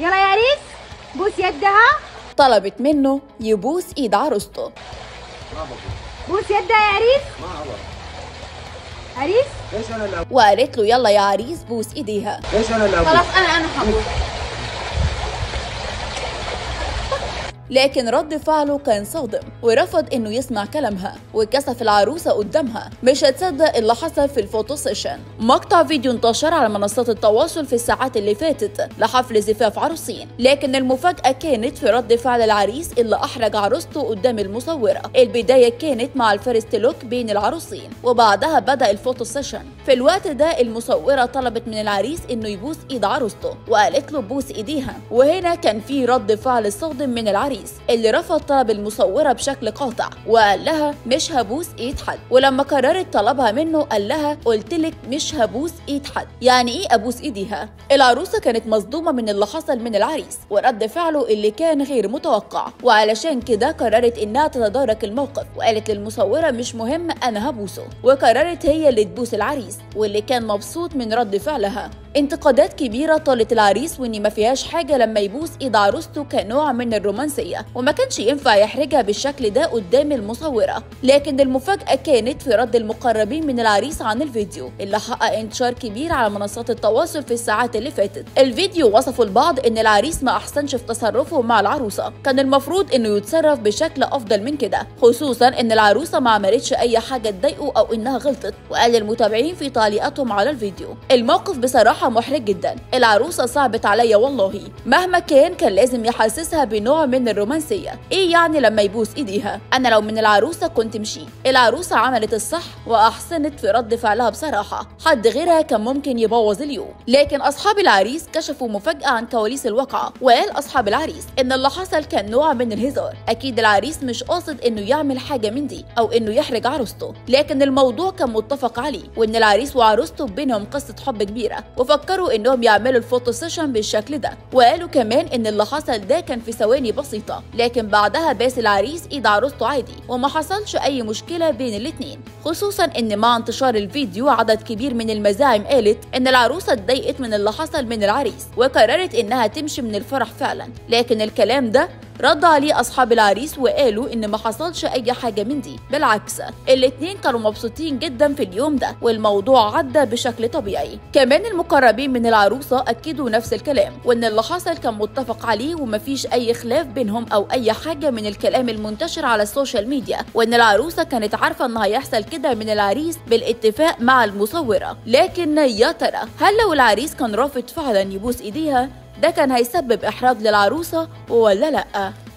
يلا يا عريس بوس يدها طلبت منه يبوس ايد عروسته بوس يدها يا عريس ما عبر عريس ليش انا اللي وقالت له يلا يا عريس بوس ايديها ليش انا اللي أبوس؟ خلاص انا انا حبوس لكن رد فعله كان صادم ورفض انه يسمع كلامها وكسف العروسه قدامها مش هتصدق اللي حصل في الفوتو سيشن مقطع فيديو انتشر على منصات التواصل في الساعات اللي فاتت لحفل زفاف عروسين لكن المفاجاه كانت في رد فعل العريس اللي احرج عروسته قدام المصوره البدايه كانت مع الفيرست لوك بين العروسين وبعدها بدا الفوتو سيشن في الوقت ده المصوره طلبت من العريس انه يبوس ايد عروسته وقالت له بوس ايديها وهنا كان في رد فعل صادم من العريس اللي رفض طلب المصوره بشكل قاطع وقال لها مش هبوس ايد حد ولما قررت طلبها منه قال لها قلت لك مش هبوس ايد حد يعني ايه ابوس ايديها العروسه كانت مصدومه من اللي حصل من العريس ورد فعله اللي كان غير متوقع وعلشان كده قررت انها تتدارك الموقف وقالت للمصوره مش مهم انا هبوسه وقررت هي اللي تبوس العريس واللي كان مبسوط من رد فعلها انتقادات كبيرة طالت العريس وإن ما فيهاش حاجة لما يبوس إيد عروسته كنوع من الرومانسية وما كانش ينفع يحرجها بالشكل ده قدام المصورة لكن المفاجأة كانت في رد المقربين من العريس عن الفيديو اللي حقق انتشار كبير على منصات التواصل في الساعات اللي فاتت الفيديو وصفوا البعض إن العريس ما أحسنش في تصرفه مع العروسة كان المفروض إنه يتصرف بشكل أفضل من كده خصوصا إن العروسة ما عملتش أي حاجة تضايقه أو إنها غلطت وقال المتابعين في تعليقاتهم على الفيديو الموقف بصراحة محرج جدا العروسة صعبت عليا والله مهما كان كان لازم يحسسها بنوع من الرومانسية ايه يعني لما يبوس ايديها انا لو من العروسة كنت مشيت العروسة عملت الصح واحسنت في رد فعلها بصراحة حد غيرها كان ممكن يبوظ اليوم لكن اصحاب العريس كشفوا مفاجأة عن كواليس الواقعة وقال اصحاب العريس ان اللي حصل كان نوع من الهزار اكيد العريس مش قاصد انه يعمل حاجة من دي او انه يحرج عروسته لكن الموضوع كان متفق عليه وان العريس وعروسته بينهم قصة حب كبيرة وفكروا انهم يعملوا الفوتو سيشن بالشكل ده وقالوا كمان ان اللي حصل ده كان في ثواني بسيطة لكن بعدها باس العريس ايد عروسته عادي وما حصلش اي مشكلة بين الاتنين خصوصا ان مع انتشار الفيديو عدد كبير من المزاعم قالت ان العروسة اتضايقت من اللي حصل من العريس وقررت انها تمشي من الفرح فعلا لكن الكلام ده رد عليه اصحاب العريس وقالوا ان ما حصلش اي حاجه من دي بالعكس الاتنين كانوا مبسوطين جدا في اليوم ده والموضوع عدى بشكل طبيعي كمان المقربين من العروسه اكدوا نفس الكلام وان اللي حصل كان متفق عليه ومفيش اي خلاف بينهم او اي حاجه من الكلام المنتشر على السوشيال ميديا وان العروسه كانت عارفه ان هيحصل كده من العريس بالاتفاق مع المصوره لكن يا ترى هل لو العريس كان رافض فعلا يبوس ايديها ده كان هيسبب احراج للعروسه ولا لا